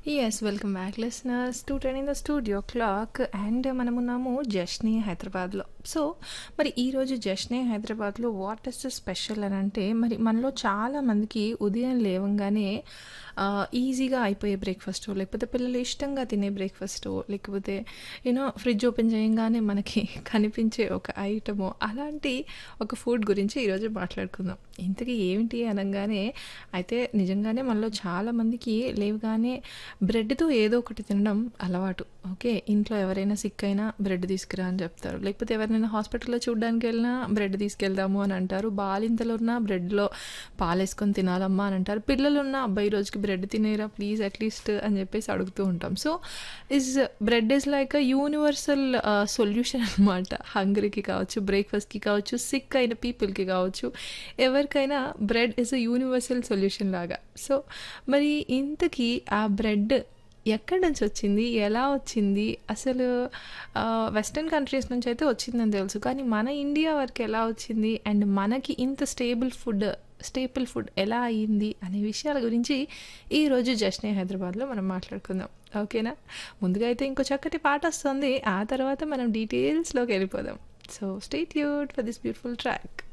Yes. Welcome back listeners to 10 in the studio clock and మనమున్నాము జష్నీ హైదరాబాద్‌లో. So, మరి ఈరోజు జష్నీ హైదరాబాద్‌లో వాట్ ఈస్ ద స్పెషల్ అనంటే మరి మనలో చాలా మందికి ఉదయం లేవంగానే ఆహ్, ఈజీగా అయిపోయే బ్రేక్‌ఫాస్టో, లేకపోతే పిల్లలు ఇష్టంగా తినే బ్రేక్‌ఫాస్టో, లేకపోతే యూ నో ఫ్రిడ్జ్ ఓపెన్ చేయంగానే మనకి కనిపించే ఒక ఐటమో అలాంటి ఒక ఫుడ్ గురించి ఈరోజు మాట్లాడుకుందాం. ఇంతకీ ఏమిటి అనంగానే అయితే నిజంగానే మనలో చాలామందికి లేవగానే బ్రెడ్‌తో ఏదో ఒకటి తినడం అలవాటు. ఓకే. ఇంట్లో ఎవరైనా సిక్ అయినా బ్రెడ్ తీసుకురా అని చెప్తారు. లేకపోతే ఎవరినైనా హాస్పిటల్‌లో చూడ్డానికెళ్ళినా బ్రెడ్ తీసుకెళ్దాము అని అంటారు. బాలింతలున్నా బ్రెడ్‌లో పాలేసుకొని తినాలమ్మా అని అంటారు. పిల్లలున్నా అబ్బా! ఈ రోజుకి బ్రెడ్ తినేయరా ప్లీజ్ అట్‌లీస్ట్ అని చెప్పేసి అడుగుతూ ఉంటాం. So, is bread is like a universal ah, solution అనమాట. హంగ్రీకి కావచ్చు, బ్రేక్‌ఫాస్ట్‌కి కావచ్చు, సిక్ అయిన పీపుల్‌కి కావచ్చు, ఎవరికైనా bread is a universal solution లాగా. సో, మరి ఇంతకీ ఆ బ్రెడ్ ఎక్కడి నుంచి వచ్చింది? ఎలా వచ్చింది? అసలు ఆహ్, వెస్టర్న్ కంట్రీస్ నుంచి అయితే వచ్చిందని తెలుసు. కానీ మన ఇండియా వరకు ఎలా వచ్చింది? అండ్ మనకి ఇంత స్టేబుల్ ఫుడ్ స్టేపుల్ ఫుడ్ ఎలా అయింది? అనే విషయాల గురించి ఈరోజు జష్నీ హైదరాబాద్‌లో మనం మాట్లాడుకుందాం. ఓకేనా? ముందుగా అయితే ఇంకో చక్కటి పాటొస్తుంది. ఆ తర్వాత మనం డీటెయిల్స్‌లోకి వెళ్ళిపోదాం. So, stay tuned for this beautiful track.